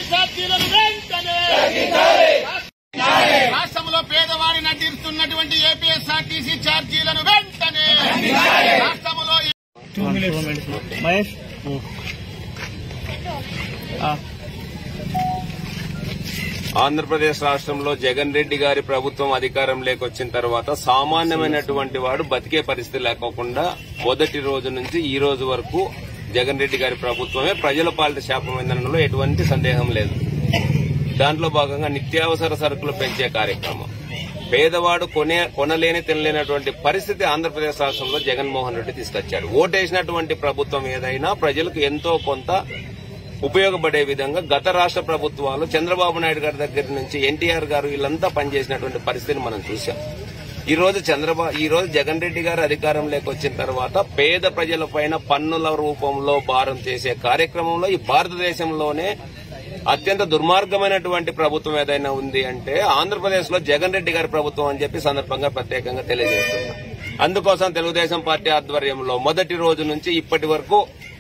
ఛార్జీలను వెంటనే రాష్ట్రంలో పేదవాడిని నటిస్తున్నటువంటి ఏపీఎస్ఆర్టీసీ ఛార్జీలను వెంటనే రాష్ట్రంలో మహేష్ ఆంధ్రప్రదేశ్ రాష్ట్రంలో జగన్ రెడ్డి గారి ప్రభుత్వం అధికారం లేకొచ్చిన తర్వాత సామాన్యమైనటువంటి వాడు బతికే పరిస్థితి లేకోకుండా మొదటి రోజు నుంచి ఈ రోజు వరకు జగన్ రెడ్డి గారి ప్రభుత్వమే ప్రజల పాలిట శాపమైందనలో ఎటువంటి సందేహం లేదు దాంట్లో భాగంగా నిత్యావసర సరుకులు పెంచే కార్యక్రమం పేదవాడు కొనే కొనలేని తినలేనటువంటి పరిస్థితి ఆంధ్రప్రదేశ్ రాష్ట్రంలో జగన్మోహన్ రెడ్డి తీసుకొచ్చాడు ఓటేసినటువంటి ప్రభుత్వం ఏదైనా ప్రజలకు ఎంతో కొంత ఉపయోగపడే విధంగా గత రాష్ట్ర ప్రభుత్వాలు చంద్రబాబు నాయుడు గారి దగ్గర నుంచి ఎన్టీఆర్ గారు వీళ్ళంతా పనిచేసినటువంటి పరిస్థితిని మనం చూశాం ఈ రోజు చంద్రబాబు ఈ రోజు జగన్ రెడ్డి గారు అధికారంలోకి వచ్చిన తర్వాత పేద ప్రజలపైన పన్నుల రూపంలో భారం చేసే కార్యక్రమంలో ఈ భారతదేశంలోనే అత్యంత దుర్మార్గమైనటువంటి ప్రభుత్వం ఏదైనా ఉంది అంటే ఆంధ్రప్రదేశ్ లో జగన్ రెడ్డి గారి ప్రభుత్వం అని చెప్పి సందర్భంగా ప్రత్యేకంగా తెలియజేస్తున్నాం అందుకోసం తెలుగుదేశం పార్టీ ఆధ్వర్యంలో మొదటి రోజు నుంచి ఇప్పటి వరకు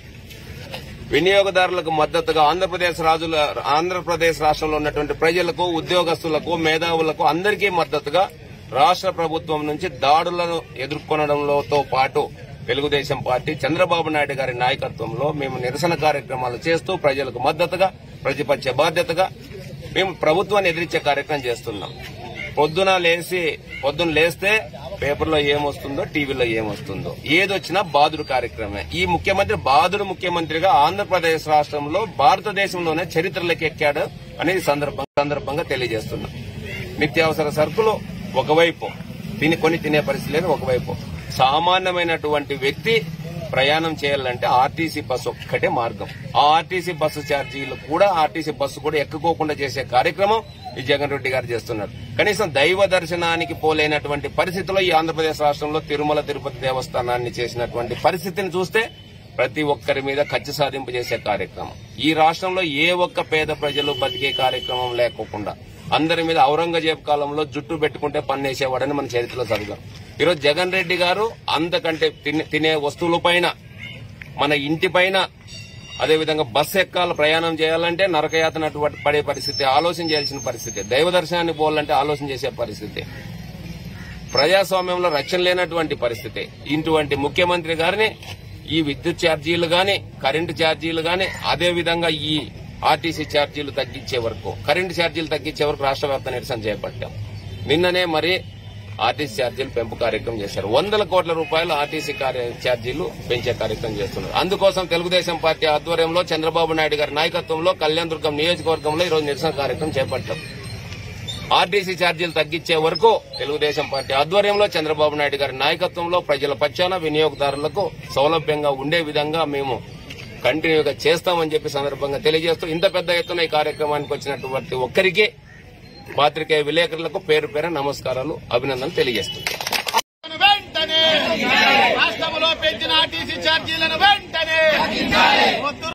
వినియోగదారులకు మద్దతుగా ఆంధ్రప్రదేశ్ రాజుల ఆంధ్రప్రదేశ్ రాష్ట్రంలో ఉన్నటువంటి ప్రజలకు ఉద్యోగస్తులకు మేధావులకు అందరికీ మద్దతుగా రాష్ట్ర ప్రభుత్వం నుంచి దాడులను ఎదుర్కొనడంలోతో పాటు తెలుగుదేశం పార్టీ చంద్రబాబు నాయుడు గారి నాయకత్వంలో మేము నిరసన కార్యక్రమాలు చేస్తూ ప్రజలకు మద్దతుగా ప్రతిపక్ష బాధ్యతగా మేము ప్రభుత్వాన్ని ఎదిరించే కార్యక్రమం చేస్తున్నాం పొద్దున లేచి పొద్దున లేస్తే పేపర్లో ఏమొస్తుందో టీవీలో ఏమొస్తుందో ఏదొచ్చినా బాదుడు కార్యక్రమమే ఈ ముఖ్యమంత్రి బాదుడు ముఖ్యమంత్రిగా ఆంధ్రప్రదేశ్ రాష్ట్రంలో భారతదేశంలోనే చరిత్రలోకి ఎక్కాడు అనేది సందర్భం సందర్భంగా తెలియజేస్తున్నాం నిత్యావసర సరుకులు ఒకవైపు తిని కొని తినే పరిస్థితి లేదు ఒకవైపు సామాన్యమైనటువంటి వ్యక్తి ప్రయాణం చేయాలంటే ఆర్టీసీ బస్సు ఒక్కటే మార్గం ఆ ఆర్టీసీ బస్సు ఛార్జీలు కూడా ఆర్టీసీ బస్సు కూడా ఎక్కకోకుండా చేసే కార్యక్రమం ఈ జగన్ రెడ్డి గారు చేస్తున్నారు కనీసం దైవ దర్శనానికి పోలేనటువంటి పరిస్థితిలో ఈ ఆంధ్రప్రదేశ్ రాష్ట్రంలో తిరుమల తిరుపతి దేవస్థానాన్ని చేసినటువంటి పరిస్థితిని చూస్తే ప్రతి ఒక్కరి మీద ఖర్చు సాధింపు చేసే కార్యక్రమం ఈ రాష్ట్రంలో ఏ ఒక్క పేద ప్రజలు బతికే కార్యక్రమం లేకోకుండా అందరి మీద ఔరంగజేబ్ కాలంలో జుట్టు పెట్టుకుంటే పన్నేసేవాడని మన చరిత్రలో చదివాం ఈరోజు జగన్ రెడ్డి గారు అంతకంటే తినే- తినే వస్తువుల పైన మన ఇంటి పైన అదేవిధంగా బస్సు ఎక్కాల ప్రయాణం చేయాలంటే నరకయాతన అటువంటి పడే పరిస్థితి ఆలోచన చేయాల్సిన పరిస్థితి దైవ దర్శనానికి పోవాలంటే ఆలోచన చేసే పరిస్థితి ప్రజాస్వామ్యంలో రక్షణ లేనటువంటి పరిస్థితి ఇటువంటి ముఖ్యమంత్రి గారిని ఈ విద్యుత్ ఛార్జీలు గాని కరెంటు ఛార్జీలు గాని అదే విధంగా ఈ ఆర్టీసీ ఛార్జీలు తగ్గించే వరకు కరెంటు ఛార్జీలు తగ్గించే వరకు రాష్ట్ర వ్యాప్త నిరసన చేపట్టాం నిన్ననే మరి ఆర్టీసీ ఛార్జీలు పెంపు కార్యక్రమం చేశారు వందల కోట్ల రూపాయలు ఆర్టీసీ కార్య- ఛార్జీలు పెంచే కార్యక్రమం చేస్తున్నారు అందుకోసం తెలుగుదేశం పార్టీ ఆధ్వర్యంలో చంద్రబాబు నాయుడు గారి నాయకత్వంలో కళ్యాణదుర్గం నియోజకవర్గంలో ఈరోజు నిరసన కార్యక్రమం చేపట్టాం ఆర్టీసీ ఛార్జీలు తగ్గించే వరకు తెలుగుదేశం పార్టీ ఆధ్వర్యంలో చంద్రబాబు నాయుడు గారి నాయకత్వంలో ప్రజల పక్షాన వినియోగదారులకు సౌలభ్యంగా ఉండే విధంగా మేము కంటిన్యూగా చేస్తామని చెప్పి సందర్భంగా తెలియజేస్తూ ఇంత పెద్ద ఎత్తున ఈ కార్యక్రమానికి వచ్చినటువంటి ఒక్కరికి పాత్రికేయ విలేకరులకు పేరు పేరు నమస్కారాలు అభినందనలు తెలియజేస్తున్నాం వెంటనే రాష్ట్రంలో పెంచిన ఆర్టీసీ ఛార్జీలను వెంటనే వద్దు